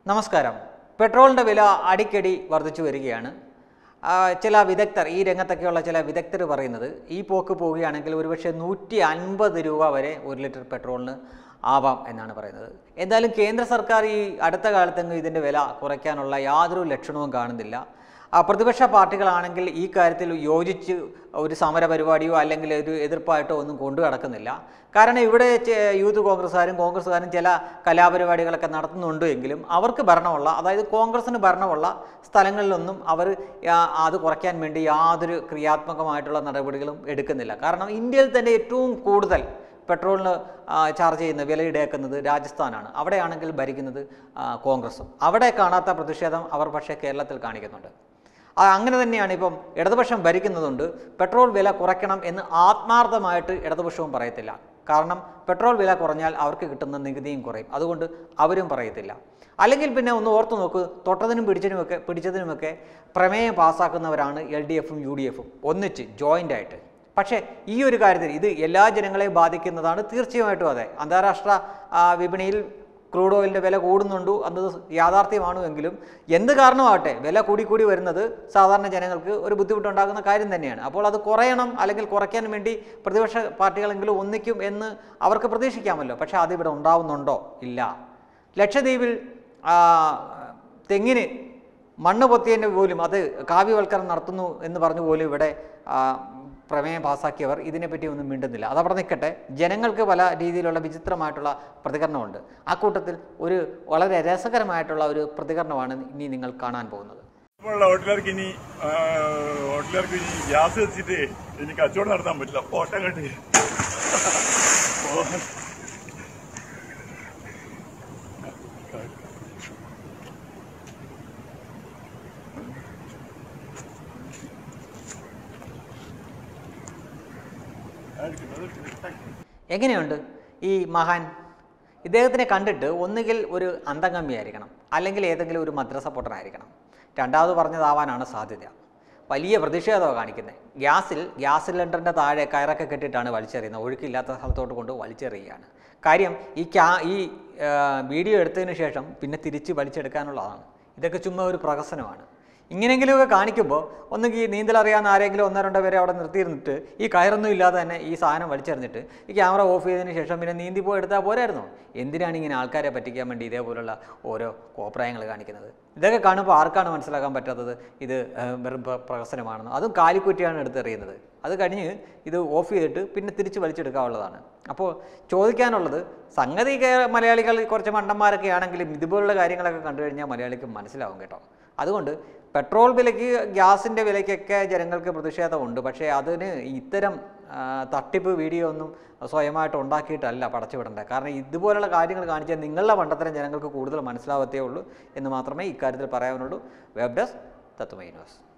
നമസ്കാരം പെട്രോളിൻ്റെ വില അടിക്കടി വർദ്ധിച്ചു വരികയാണ് ആ, ചില വിദഗ്ധർ ഈ രംഗത്തൊക്കെയുള്ള ചില വിദഗ്ധർ പറയുന്നത് ഈ പോക്ക് പോവുകയാണെങ്കിൽ ഒരുപക്ഷെ നൂറ്റി അൻപത് രൂപ വരെ ഒരു ലിറ്റർ പെട്രോളിന് ആവാം എന്നാണ് പറയുന്നത് എന്തായാലും കേന്ദ്ര സർക്കാർ ഈ അടുത്ത കാലത്തെങ്ങും ഇതിൻ്റെ വില കുറയ്ക്കാനുള്ള യാതൊരു ലക്ഷണവും കാണുന്നില്ല ആ, പ്രതിപക്ഷ പാർട്ടികളാണെങ്കിൽ ഈ കാര്യത്തിൽ യോജിച്ച് ഒരു സമര പരിപാടിയോ അല്ലെങ്കിൽ ഒരു എതിർപ്പായിട്ടോ ഒന്നും കൊണ്ടു നടക്കുന്നില്ല കാരണം ഇവിടെ ചെ- യൂത്ത് കോൺഗ്രസ്സുകാരും കോൺഗ്രസ്സുകാരും ചില കലാപരിപാടികളൊക്കെ നടത്തുന്നുണ്ട് എങ്കിലും അവർക്ക് ഭരണമുള്ള അതായത് കോൺഗ്രസ്സിന് ഭരണമുള്ള സ്ഥലങ്ങളിലൊന്നും അവർ യാ- അത് കുറയ്ക്കാൻ വേണ്ടി യാതൊരു ക്രിയാത്മകമായിട്ടുള്ള നടപടികളും എടുക്കുന്നില്ല കാരണം ഇന്ത്യയിൽ തന്നെ ഏറ്റവും കൂടുതൽ പെട്രോളിന് ആ, ചാർജ് ചെയ്യുന്ന വില ഈടാക്കുന്നത് രാജസ്ഥാനാണ് അവിടെയാണെങ്കിൽ ഭരിക്കുന്നത് ആ, കോൺഗ്രസും അവിടെ കാണാത്ത പ്രതിഷേധം അവർ പക്ഷേ കേരളത്തിൽ കാണിക്കുന്നുണ്ട് ആ, അങ്ങനെ തന്നെയാണ് ഇപ്പം ഇടതുപക്ഷം ഭരിക്കുന്നതുകൊണ്ട് പെട്രോൾ വില കുറയ്ക്കണം എന്ന് ആത്മാർത്ഥമായിട്ട് ഇടതുപക്ഷവും പറയത്തില്ല കാരണം പെട്രോൾ വില കുറഞ്ഞാൽ അവർക്ക് കിട്ടുന്ന നികുതിയും കുറയും അതുകൊണ്ട് അവരും പറയത്തില്ല അല്ലെങ്കിൽ പിന്നെ ഒന്ന് ഓർത്ത് നോക്ക് തൊട്ടതിനും പിടിച്ചതിനുമൊക്കെ പിടിച്ചതിനുമൊക്കെ പ്രമേയം പാസ്സാക്കുന്നവരാണ് എൽ ഡി എഫും യു ഡി എഫും ഒന്നിച്ച് ജോയിൻ്റ് ആയിട്ട് പക്ഷേ ഈ ഒരു കാര്യത്തിൽ ഇത് എല്ലാ ജനങ്ങളെയും ബാധിക്കുന്നതാണ് തീർച്ചയായിട്ടും അതെ അന്താരാഷ്ട്ര ആ, വിപണിയിൽ ക്രൂഡ് ഓയിലിൻ്റെ വില കൂടുന്നുണ്ട് അത് യാഥാർത്ഥ്യമാണ് എങ്കിലും എന്ത് കാരണമാകട്ടെ വില കൂടി കൂടി വരുന്നത് സാധാരണ ജനങ്ങൾക്ക് ഒരു ബുദ്ധിമുട്ടുണ്ടാകുന്ന കാര്യം തന്നെയാണ് അപ്പോൾ അത് കുറയണം അല്ലെങ്കിൽ കുറയ്ക്കാൻ വേണ്ടി പ്രതിപക്ഷ പാർട്ടികളെങ്കിലും ഒന്നിക്കും എന്ന് അവർക്ക് പ്രതീക്ഷിക്കാമല്ലോ പക്ഷേ അതിവിടെ ഉണ്ടാവുന്നുണ്ടോ ഇല്ല ലക്ഷദ്വീപിൽ ആ, തെങ്ങിന് മണ്ണ് പൊത്തിയതിൻ്റെ പോലും അത് കാവ്യവൽക്കരണം നടത്തുന്നു എന്ന് പറഞ്ഞു പോലും ഇവിടെ ആ, പ്രമേയം പാസ്സാക്കിയവർ ഇതിനെപ്പറ്റി ഒന്നും മിണ്ടുന്നില്ല അതവിടെ നിൽക്കട്ടെ ജനങ്ങൾക്ക് പല രീതിയിലുള്ള വിചിത്രമായിട്ടുള്ള പ്രതികരണമുണ്ട് ആ കൂട്ടത്തിൽ ഒരു വളരെ രസകരമായിട്ടുള്ള ഒരു പ്രതികരണമാണ് ഇനി നിങ്ങൾ കാണാൻ പോകുന്നത് ഇപ്പോഴുള്ള ഹോട്ടലുകാർക്ക് ഇനി ആ, ഹോട്ടലുകാർക്ക് ഇനി ഗ്യാസ് വെച്ചിട്ട് ഇനി കച്ചവടം നടത്താൻ പറ്റില്ല ഓട്ടം കണ്ടി എങ്ങനെയുണ്ട് ഈ മഹാൻ ഇദ്ദേഹത്തിനെ കണ്ടിട്ട് ഒന്നുകിൽ ഒരു അന്തംഗമ്യായിരിക്കണം അല്ലെങ്കിൽ ഏതെങ്കിലും ഒരു മദ്രസ പൊട്ടനായിരിക്കണം രണ്ടാമത് പറഞ്ഞതാവാനാണ് സാധ്യത വലിയ പ്രതിഷേധമാണ് കാണിക്കുന്നത് ഗ്യാസിൽ ഗ്യാസ് സിലിണ്ടറിൻ്റെ താഴെ കയറൊക്കെ കെട്ടിയിട്ടാണ് വലിച്ചെറിയുന്നത് ഒഴുക്കില്ലാത്ത സ്ഥലത്തോട്ട് കൊണ്ട് വലിച്ചെറിയുകയാണ് കാര്യം ഈ ക്യാ ഈ ആ, വീഡിയോ എടുത്തതിന് ശേഷം പിന്നെ തിരിച്ച് വലിച്ചെടുക്കാനുള്ളതാണ് ഇതൊക്കെ ചുമ്മാ ഒരു പ്രഹസനമാണ് ഇങ്ങനെയെങ്കിലുമൊക്കെ കാണിക്കുമ്പോൾ ഒന്നുകിൽ നീന്തലറിയാവുന്ന ആരെങ്കിലും ഒന്നോ രണ്ടോ പേരെ അവിടെ നിർത്തിയിരുന്നിട്ട് ഈ കയറൊന്നും ഇല്ലാതെ തന്നെ ഈ സാധനം വലിച്ചെറിഞ്ഞിട്ട് ഈ ക്യാമറ ഓഫ് ചെയ്തതിന് ശേഷം പിന്നെ നീന്തി പോയി എടുത്താൽ പോരായിരുന്നോ എന്തിനാണ് ഇങ്ങനെ ആൾക്കാരെ പറ്റിക്കാൻ വേണ്ടി ഇതേപോലുള്ള ഓരോ കോപ്രായങ്ങൾ കാണിക്കുന്നത് ഇതൊക്കെ കാണുമ്പോൾ ആർക്കാണ് മനസ്സിലാക്കാൻ പറ്റാത്തത് ഇത് ഏഹ്, വെറും പ്ര- പ്രഹസനമാണെന്ന് അതും കാലിക്കുറ്റിയാണ് എടുത്തെറിയുന്നത് അത് കഴിഞ്ഞ് ഇത് ഓഫ് ചെയ്തിട്ട് പിന്നെ തിരിച്ച് വലിച്ചെടുക്കാനുള്ളതാണ് അപ്പോൾ ചോദിക്കാനുള്ളത് സംഗതി കേ- മലയാളികൾ കുറച്ച് മണ്ടന്മാരൊക്കെ ആണെങ്കിലും ഇതുപോലുള്ള കാര്യങ്ങളൊക്കെ കണ്ടു കഴിഞ്ഞാൽ മലയാളിക്ക് മനസ്സിലാവും കേട്ടോ അതുകൊണ്ട് പെട്രോൾ വിലയ്ക്ക് ഗ്യാസിൻ്റെ വിലയ്ക്കൊക്കെ ജനങ്ങൾക്ക് പ്രതിഷേധമുണ്ട് പക്ഷേ അതിന് ഇത്തരം ആ, തട്ടിപ്പ് വീഡിയോ ഒന്നും സ്വയമായിട്ട് ഉണ്ടാക്കിയിട്ടല്ല പടച്ചുവിടേണ്ടത് കാരണം ഇതുപോലുള്ള കാര്യങ്ങൾ കാണിച്ചാൽ നിങ്ങളുടെ മണ്ടത്തരം ജനങ്ങൾക്ക് കൂടുതൽ മനസ്സിലാവത്തേ ഉള്ളൂ എന്ന് മാത്രമേ ഇക്കാര്യത്തിൽ പറയാനുള്ളൂ വെബ് ഡെസ്ക് തത്വമൈ ന്യൂസ്